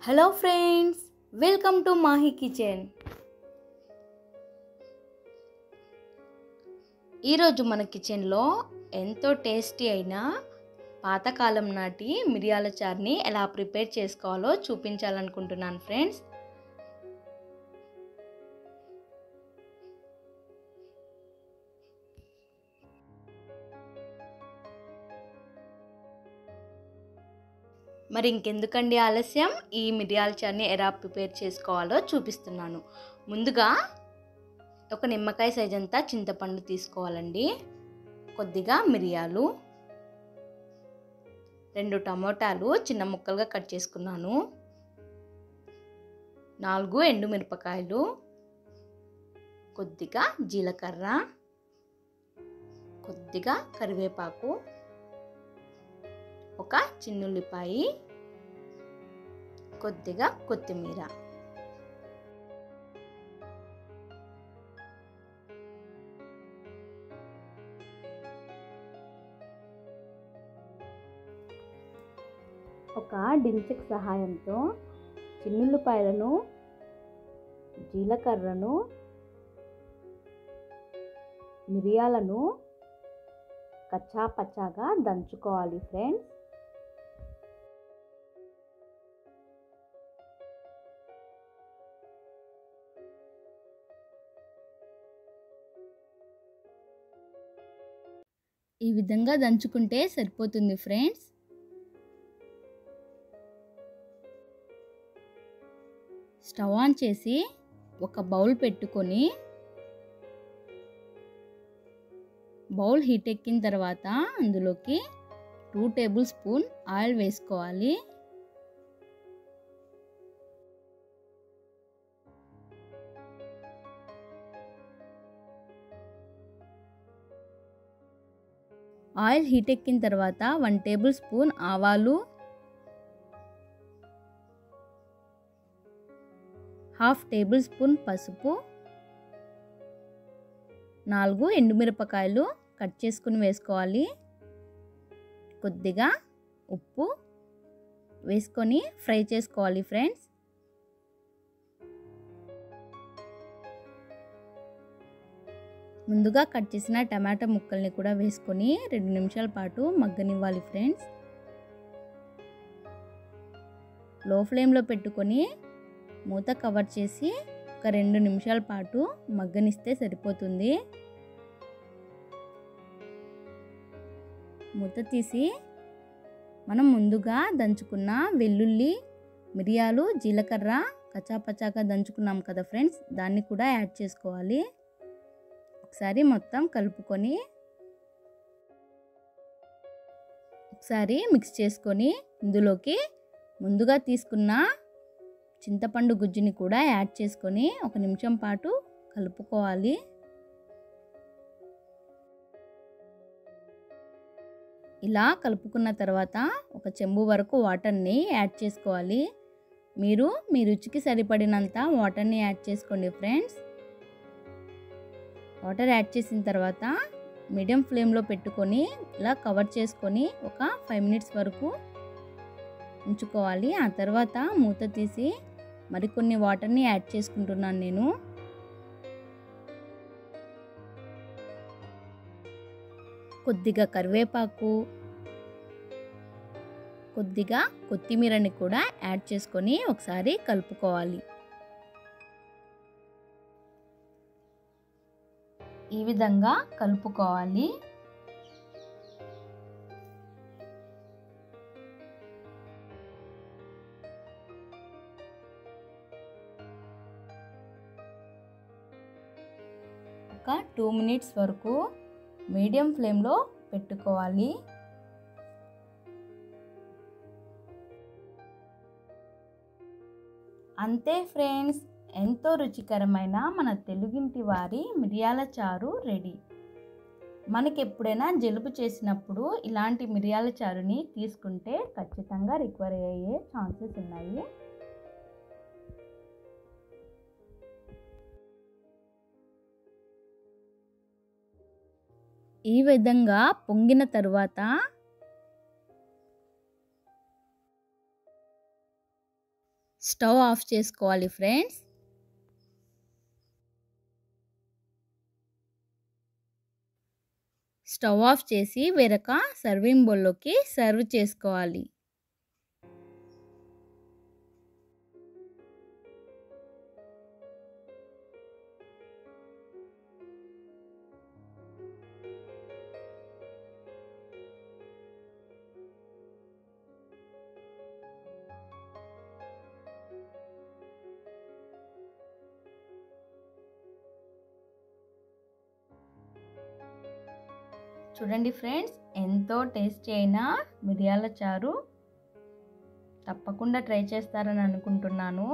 hello friends welcome to Mahi kitchen ఈరోజు మన కిచెన్లో ఎంతో టేస్టీ అయిన పాతకాలం నాటి మిరియాల చారుని ఎలా ప్రిపేర్ చేసుకోవాలో చూపించాలనుకుంటున్నాను ఫ్రెండ్స్ మరి ఇంకెందుకండి ఆలస్యం ఈ మిరియాల చారుని ఎలా ప్రిపేర్ చేసుకోవాలో చూపిస్తున్నాను ముందుగా ఒక నిమ్మకాయ సైజ్ అంతా చింతపండు తీసుకోవాలండి కొద్దిగా మిరియాలు రెండు టమోటాలు చిన్న ముక్కలుగా కట్ చేసుకున్నాను నాలుగు ఎండుమిరపకాయలు కొద్దిగా జీలకర్ర కొద్దిగా కరివేపాకు ఒక చిన్నుల్లిపాయి కొద్దిగా కొత్తిమీర ఒక డించక్ సహాయంతో చిన్నుల్లిపాయలను జీలకర్రను మిరియాలను కచ్చా పచ్చాగా దంచుకోవాలి ఫ్రెండ్స్ ఈ విధంగా దంచుకుంటే సరిపోతుంది ఫ్రెండ్స్ స్టవ్ ఆన్ చేసి ఒక బౌల్ పెట్టుకొని బౌల్ హీట్ ఎక్కిన తర్వాత అందులోకి టూ టేబుల్ స్పూన్ ఆయిల్ వేసుకోవాలి ఆయిల్ హీట్ ఎక్కిన తర్వాత వన్ టేబుల్ స్పూన్ ఆవాలు హాఫ్ టేబుల్ స్పూన్ పసుపు నాలుగు ఎండుమిరపకాయలు కట్ చేసుకుని వేసుకోవాలి కొద్దిగా ఉప్పు వేసుకొని ఫ్రై చేసుకోవాలి ఫ్రెండ్స్ ముందుగా కట్ చేసిన టమాటా ముక్కల్ని కూడా వేసుకొని రెండు నిమిషాల పాటు మగ్గనివ్వాలి ఫ్రెండ్స్ లో ఫ్లేమ్లో పెట్టుకొని మూత కవర్ చేసి ఒక రెండు నిమిషాల పాటు మగ్గనిస్తే సరిపోతుంది మూత తీసి మనం ముందుగా దంచుకున్న వెల్లుల్లి మిరియాలు జీలకర్ర కచాపచాగా దంచుకున్నాం కదా ఫ్రెండ్స్ దాన్ని కూడా యాడ్ చేసుకోవాలి ఒకసారి మొత్తం కలుపుకొని ఒకసారి మిక్స్ చేసుకొని ఇందులోకి ముందుగా తీసుకున్న చింతపండు గుజ్జుని కూడా యాడ్ చేసుకొని ఒక నిమిషం పాటు కలుపుకోవాలి ఇలా కలుపుకున్న తర్వాత ఒక చెంబు వరకు వాటర్ని యాడ్ చేసుకోవాలి మీరు మీ రుచికి సరిపడినంత వాటర్ని యాడ్ చేసుకోండి ఫ్రెండ్స్ వాటర్ యాడ్ చేసిన తర్వాత మీడియం ఫ్లేమ్లో పెట్టుకొని ఇలా కవర్ చేసుకొని ఒక ఫైవ్ మినిట్స్ వరకు ఉంచుకోవాలి ఆ తర్వాత మూత తీసి మరికొన్ని వాటర్ని యాడ్ చేసుకుంటున్నాను నేను కొద్దిగా కరివేపాకు కొద్దిగా కొత్తిమీరని కూడా యాడ్ చేసుకొని ఒకసారి కలుపుకోవాలి ఈ విధంగా కలుపుకోవాలి ఒక టూ మినిట్స్ వరకు మీడియం ఫ్లేమ్లో పెట్టుకోవాలి అంతే ఫ్రెండ్స్ ఎంతో రుచికరమైన మన తెలుగింటి వారి మిరియాల చారు రెడీ మనకి ఎప్పుడైనా జలుబు చేసినప్పుడు ఇలాంటి మిరియాల చారుని తీసుకుంటే ఖచ్చితంగా రికవరీ అయ్యే ఛాన్సెస్ ఉన్నాయి ఈ విధంగా పొంగిన తరువాత స్టవ్ ఆఫ్ చేసుకోవాలి ఫ్రెండ్స్ స్టవ్ ఆఫ్ చేసి వేరొక సర్వింగ్ బౌల్లోకి సర్వ్ చేసుకోవాలి చూడండి ఫ్రెండ్స్ ఎంతో టేస్టీ అయిన మిరియాల చారు తప్పకుండా ట్రై చేస్తారని అనుకుంటున్నాను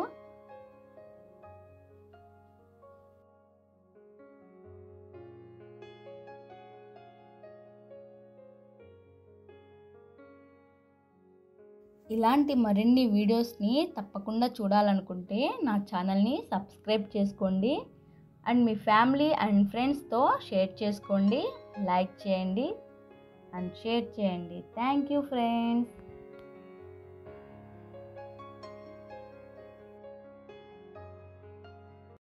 ఇలాంటి మరిన్ని వీడియోస్ని తప్పకుండా చూడాలనుకుంటే నా ఛానల్ని సబ్స్క్రైబ్ చేసుకోండి అండ్ మీ ఫ్యామిలీ అండ్ ఫ్రెండ్స్తో షేర్ చేసుకోండి లైక్ చేయండి అండ్ షేర్ చేయండి థ్యాంక్ యూ ఫ్రెండ్స్